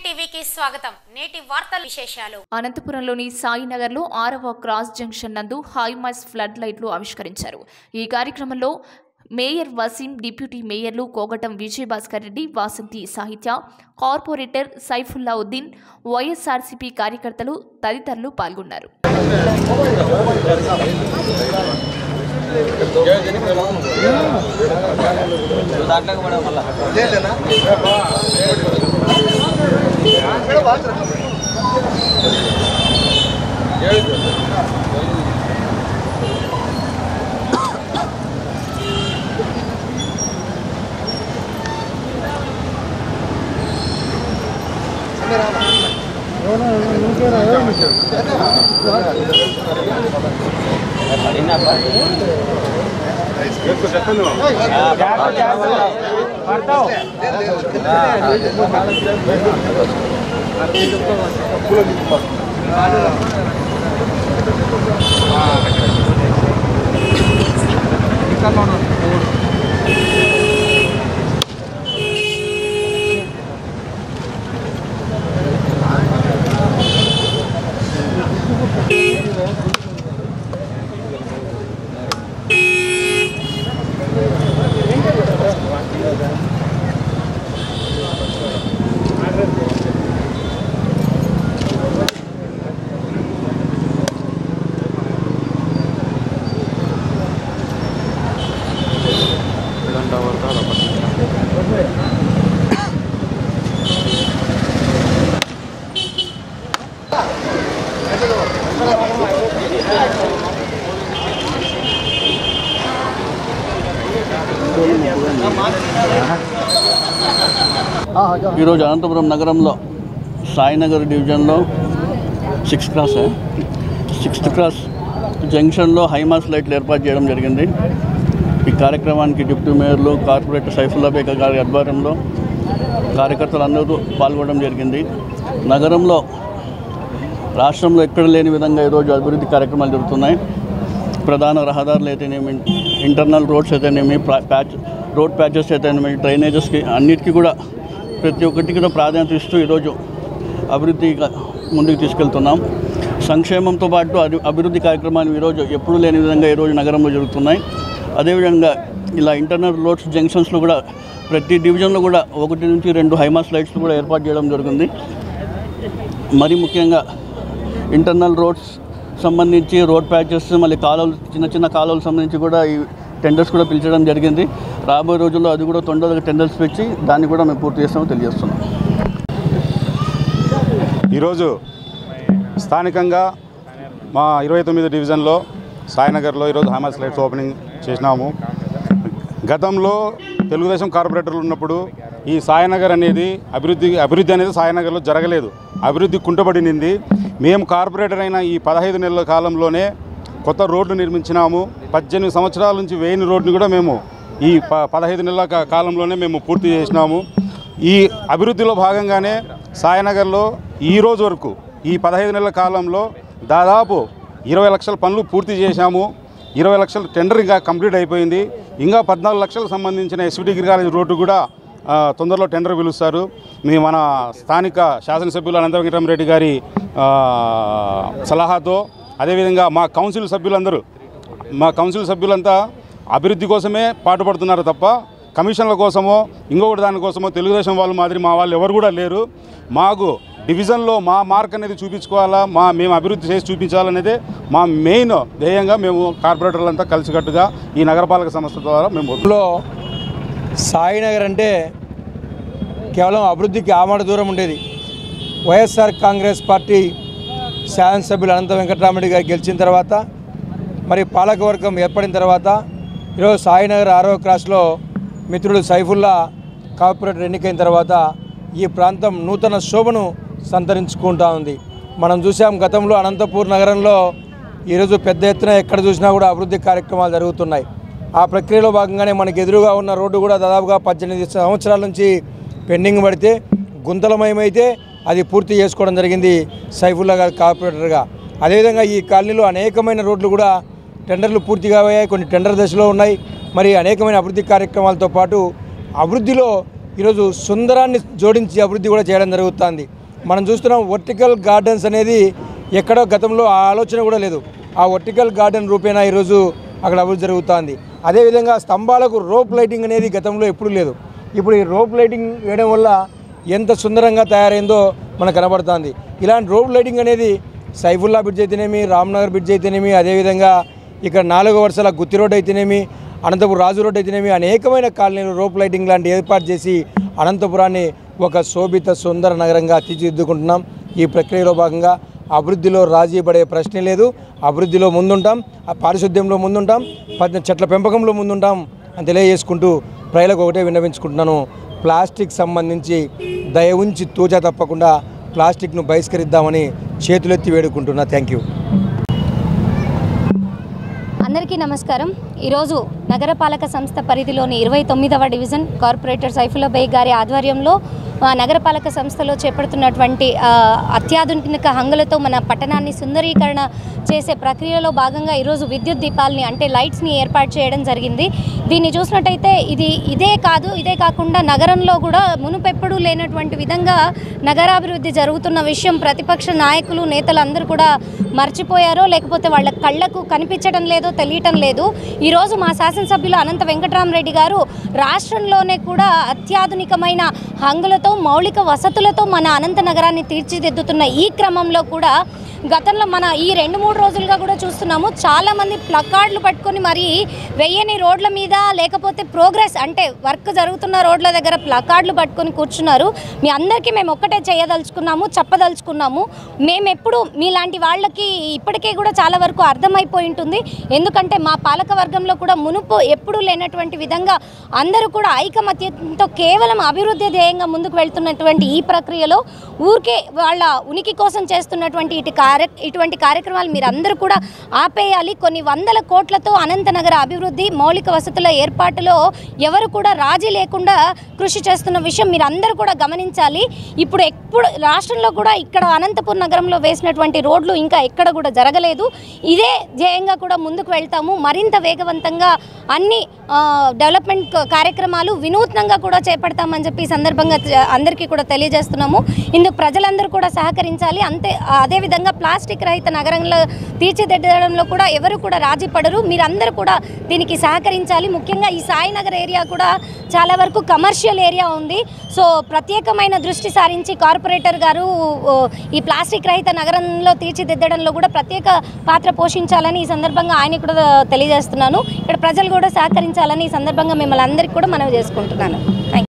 టీవీకి స్వాగతం నేటి వార్తల విశేషాలు అనంతపురంలోని సాయినగర్లో ఆరవ క్రాస్ జంక్షన్ నందు హైమాస్ ఫ్లడ్ లైట్లు ఆవిష్కరించారు ఈ కార్యక్రమంలో మేయర్ వసీం డిప్యూటీ మేయర్లు కోగటం విజయభాస్కర్ రెడ్డి వాసంతి సాహిత్య కార్పొరేటర్ సైఫుల్లా ఉద్దీన్ వైఎస్ఆర్సీపీ కార్యకర్తలు తదితరులు పాల్గొన్నారు ఈరోజు అనంతపురం నగరంలో సాయినగర్ డివిజన్లో సిక్స్త్ క్రాస్ సిక్స్త్ క్రాస్ జంక్షన్లో హైమాస్ లైట్లు ఏర్పాటు చేయడం జరిగింది ఈ కార్యక్రమానికి డిప్యూటీ మేయర్లు కార్పొరేటర్ సైఫుల్లా బేక గారి ఆధ్వర్యంలో కార్యకర్తలు అందరూ పాల్గొనడం జరిగింది నగరంలో రాష్ట్రంలో ఎక్కడ లేని విధంగా ఈరోజు అభివృద్ధి కార్యక్రమాలు జరుగుతున్నాయి ప్రధాన రహదారులు అయితేనేమి ఇంటర్నల్ రోడ్స్ అయితేనేమి ప్లా- ప్యాచ్ రోడ్ ప్యాచెస్ అయితేనేమి డ్రైనేజెస్కి అన్నిటికీ కూడా ప్రతి ఒక్కటి కూడా ప్రాధాన్యత ఇస్తూ ఈరోజు అభివృద్ధిగా ముందుకు తీసుకెళ్తున్నాం సంక్షేమంతో పాటు అభి- అభివృద్ధి కార్యక్రమాలు ఈరోజు ఎప్పుడూ లేని విధంగా ఈరోజు నగరంలో జరుగుతున్నాయి అదేవిధంగా ఇలా ఇంటర్నల్ రోడ్స్ జంక్షన్స్లో కూడా ప్రతి డివిజన్లో కూడా ఒకటి నుంచి రెండు హైమాస్ లైట్స్ కూడా ఏర్పాటు చేయడం జరుగుతుంది మరి ముఖ్యంగా ఇంటర్నల్ రోడ్స్ సంబంధించి రోడ్ ప్యాచెస్ మళ్ళీ కాలువలు చిన్న చిన్న కాలువలకు సంబంధించి కూడా ఈ టెండర్స్ కూడా పిలిచడం జరిగింది రాబోయే రోజుల్లో అది కూడా తొందరగా టెండర్స్ పెంచి దాన్ని కూడా మేము పూర్తి చేస్తామని తెలియజేస్తున్నాం ఈరోజు స్థానికంగా మా ఇరవై తొమ్మిది డివిజన్లో సాయినగర్లో ఈరోజు హైమాస్ లైట్స్ ఓపెనింగ్ చేసినాము గతంలో తెలుగుదేశం కార్పొరేటర్లు ఉన్నప్పుడు ఈ సాయినగర్ అనేది అభివృద్ధి అభివృద్ధి అనేది సాయినగర్లో జరగలేదు అభివృద్ధి కుంటపడినింది మేము కార్పొరేటర్ అయిన ఈ పదహైదు నెలల కాలంలోనే కొత్త రోడ్లు నిర్మించినాము పద్దెనిమిది సంవత్సరాల నుంచి వేయని రోడ్ని కూడా మేము ఈ ప పదహైదు నెలల కా- కాలంలోనే మేము పూర్తి చేసినాము ఈ అభివృద్ధిలో భాగంగానే సాయనగర్లో ఈ రోజు వరకు ఈ పదహైదు నెలల కాలంలో దాదాపు ఇరవై లక్షల పనులు పూర్తి చేశాము ఇరవై లక్షల టెండర్ ఇంకా కంప్లీట్ అయిపోయింది ఇంకా పద్నాలుగు లక్షలకు సంబంధించిన ఎస్వి డిగ్రీ కాలేజ్ రోడ్డు కూడా ఆ, తొందరలో టెండర్ పిలుస్తారు మీ మన స్థానిక శాసనసభ్యులు అనంత వెంకటరామరెడ్డి గారి ఆ, సలహాతో అదేవిధంగా మా కౌన్సిల్ సభ్యులందరూ మా కౌన్సిల్ సభ్యులంతా అభివృద్ధి కోసమే పాటుపడుతున్నారు తప్ప కమిషన్ల కోసమో ఇంకొకటి దానికోసమో తెలుగుదేశం వాళ్ళు మాదిరి మా వాళ్ళు ఎవరు కూడా లేరు మాకు డివిజన్లో మా మార్క్ అనేది చూపించుకోవాలా మా మేము అభివృద్ధి చేసి చూపించాలనేదే మా మెయిన్ ధ్యేయంగా మేము కార్పొరేటర్లంతా కలిసికట్టుగా ఈ నగరపాలక సంస్థ ద్వారా మేము లో సాయినగర్ అంటే కేవలం అభివృద్ధికి ఆమడ దూరం ఉండేది వైఎస్ఆర్ కాంగ్రెస్ పార్టీ శాసనసభ్యులు అనంత వెంకటరామరెడ్డి గారు గెలిచిన తర్వాత మరి పాలకవర్గం ఏర్పడిన తర్వాత ఈరోజు సాయినగర్ ఆరో క్రాస్లో మిత్రుడు సైఫుల్లా కార్పొరేటర్ ఎన్నికైన తర్వాత ఈ ప్రాంతం నూతన శోభను సంతరించుకుంటా ఉంది మనం చూసాం గతంలో అనంతపూర్ నగరంలో ఈరోజు పెద్ద ఎత్తున ఎక్కడ చూసినా కూడా అభివృద్ధి కార్యక్రమాలు జరుగుతున్నాయి ఆ ప్రక్రియలో భాగంగానే మనకు ఎదురుగా ఉన్న రోడ్డు కూడా దాదాపుగా పద్దెనిమిది సంవత్సరాల నుంచి పెండింగ్ పడితే గుంతలమయమైతే అది పూర్తి చేసుకోవడం జరిగింది సైఫుల్లా గారి కార్పొరేటర్గా అదేవిధంగా ఈ కాలనీలో అనేకమైన రోడ్లు కూడా టెండర్లు పూర్తిగా అయ్యాయి కొన్ని టెండర్ దశలో ఉన్నాయి మరి అనేకమైన అభివృద్ధి కార్యక్రమాలతో పాటు అభివృద్ధిలో ఈరోజు సుందరాన్ని జోడించి అభివృద్ధి కూడా చేయడం జరుగుతుంది మనం చూస్తున్నాం వర్టికల్ గార్డెన్స్ అనేది ఎక్కడో గతంలో ఆ ఆలోచన కూడా లేదు ఆ వర్టికల్ గార్డెన్ రూపేణా ఈరోజు అక్కడ అభివృద్ధి జరుగుతుంది అదేవిధంగా స్తంభాలకు రోప్ లైటింగ్ అనేది గతంలో ఎప్పుడూ లేదు ఇప్పుడు ఈ రోప్ లైటింగ్ వేయడం వల్ల ఎంత సుందరంగా తయారైందో మనకు కనబడుతుంది ఇలాంటి రోప్ లైటింగ్ అనేది సైఫుల్లా బ్రిడ్జ్ అయితేనేమి రామ్నగర్ బ్రిడ్జ్ అయితేనేమి అదేవిధంగా ఇక్కడ నాలుగో వరుసల గుత్తి రోడ్ అయితేనేమి అనంతపురం రాజు రోడ్ అయితేనేమి అనేకమైన కాలనీలు రోప్ లైటింగ్ లాంటి ఏర్పాటు చేసి అనంతపురాన్ని ఒక శోభిత సుందర నగరంగా తీర్చిదిద్దుకుంటున్నాం ఈ ప్రక్రియలో భాగంగా అభివృద్ధిలో రాజీ పడే ప్రశ్నే లేదు అభివృద్ధిలో ముందుంటాం ఆ పారిశుద్ధ్యంలో ముందుంటాం పద్ద చెట్ల పెంపకంలో ముందుంటాం అని తెలియజేసుకుంటూ ప్రజలకు ఒకటే విన్నవించుకుంటున్నాను ప్లాస్టిక్ సంబంధించి దయ ఉంచి తూచా తప్పకుండా ప్లాస్టిక్ను బహిష్కరిద్దామని చేతులెత్తి వేడుకుంటున్నా థ్యాంక్ యూ అందరికీ నమస్కారం ఈరోజు నగరపాలక సంస్థ పరిధిలోని ఇరవై తొమ్మిదవ డివిజన్ కార్పొరేటర్ సైఫుల్లా బేగ్ గారి ఆధ్వర్యంలో ఆ, నగరపాలక సంస్థలో చేపడుతున్నటువంటి ఆ, అత్యాధునిక హంగులతో మన పట్టణాన్ని సుందరీకరణ చేసే ప్రక్రియలో భాగంగా ఈరోజు విద్యుత్ దీపాలని అంటే లైట్స్ని ఏర్పాటు చేయడం జరిగింది దీన్ని చూసినట్టయితే ఇది ఇదే కాదు ఇదే కాకుండా నగరంలో కూడా మునుపెప్పుడు లేనటువంటి విధంగా నగరాభివృద్ధి జరుగుతున్న విషయం ప్రతిపక్ష నాయకులు నేతలు అందరూ కూడా మర్చిపోయారో లేకపోతే వాళ్ళ కళ్ళకు కనిపించడం లేదో తెలియటం లేదు ఈరోజు మా శాసనసభ్యులు అనంత వెంకటరామరెడ్డి గారు రాష్ట్రంలోనే కూడా అత్యాధునికమైన హంగులతో మౌలిక వసతులతో మన అనంత నగరాన్ని తీర్చిదిద్దుతున్న ఈ క్రమంలో కూడా గతంలో మన ఈ రెండు మూడు రోజులుగా కూడా చూస్తున్నాము చాలామంది ప్లకార్డులు పట్టుకొని మరి వెయ్యని రోడ్ల మీద లేకపోతే ప్రోగ్రెస్ అంటే వర్క్ జరుగుతున్న రోడ్ల దగ్గర ప్లకార్డులు పట్టుకొని కూర్చున్నారు మీ అందరికీ మేము ఒక్కటే చేయదలుచుకున్నాము చెప్పదలుచుకున్నాము మేము ఎప్పుడు మీలాంటి వాళ్ళకి ఇప్పటికే కూడా చాలా వరకు అర్థమైపోయి ఉంటుంది ఎందుకంటే మా పాలక వర్గంలో కూడా మునుపు ఎప్పుడూ లేనటువంటి విధంగా అందరూ కూడా ఐకమత్యంతో కేవలం అభివృద్ధి ధ్యేయంగా ముందుకు వెళ్తున్నటువంటి ఈ ప్రక్రియలో ఊరికే వాళ్ళ ఉనికి కోసం చేస్తున్నటువంటి ఇటు కార్య ఇటువంటి కార్యక్రమాలు మీరు అందరూ కూడా ఆపేయాలి కొన్ని వందల కోట్లతో అనంతనగర అభివృద్ధి మౌలిక వసతుల ఏర్పాటులో ఎవరు కూడా రాజీ లేకుండా కృషి చేస్తున్న విషయం మీరు అందరూ కూడా గమనించాలి ఇప్పుడు ఎప్పుడు రాష్ట్రంలో కూడా ఇక్కడ అనంతపురం నగరంలో వేసినటువంటి రోడ్లు ఇంకా ఎక్కడ కూడా జరగలేదు ఇదే ధ్యేయంగా కూడా ముందుకు వెళ్తాము మరింత వేగవంతంగా అన్ని ఆ, డెవలప్మెంట్ కార్యక్రమాలు వినూత్నంగా కూడా చేపడతామని చెప్పి ఈ సందర్భంగా తె- అందరికీ కూడా తెలియజేస్తున్నాము ఇందుకు ప్రజలందరూ కూడా సహకరించాలి అంతే అదేవిధంగా ప్లాస్టిక్ రహిత నగరంలో తీర్చిదిద్దడంలో కూడా ఎవరు కూడా రాజీ పడరు మీరందరూ కూడా దీనికి సహకరించాలి ముఖ్యంగా ఈ సాయినగర్ ఏరియా కూడా చాలా వరకు కమర్షియల్ ఏరియా ఉంది సో ప్రత్యేకమైన దృష్టి సారించి కార్పొరేటర్ గారు ఓ, ఈ ప్లాస్టిక్ రహిత నగరంలో తీర్చిదిద్దడంలో కూడా ప్రత్యేక పాత్ర పోషించాలని ఈ సందర్భంగా ఆయన కూడా తెలియజేస్తున్నాను ఇక్కడ ప్రజలు కూడా సహకరించాలని ఈ సందర్భంగా మిమ్మల్ని అందరికీ కూడా మనవి చేసుకుంటున్నాను థ్యాంక్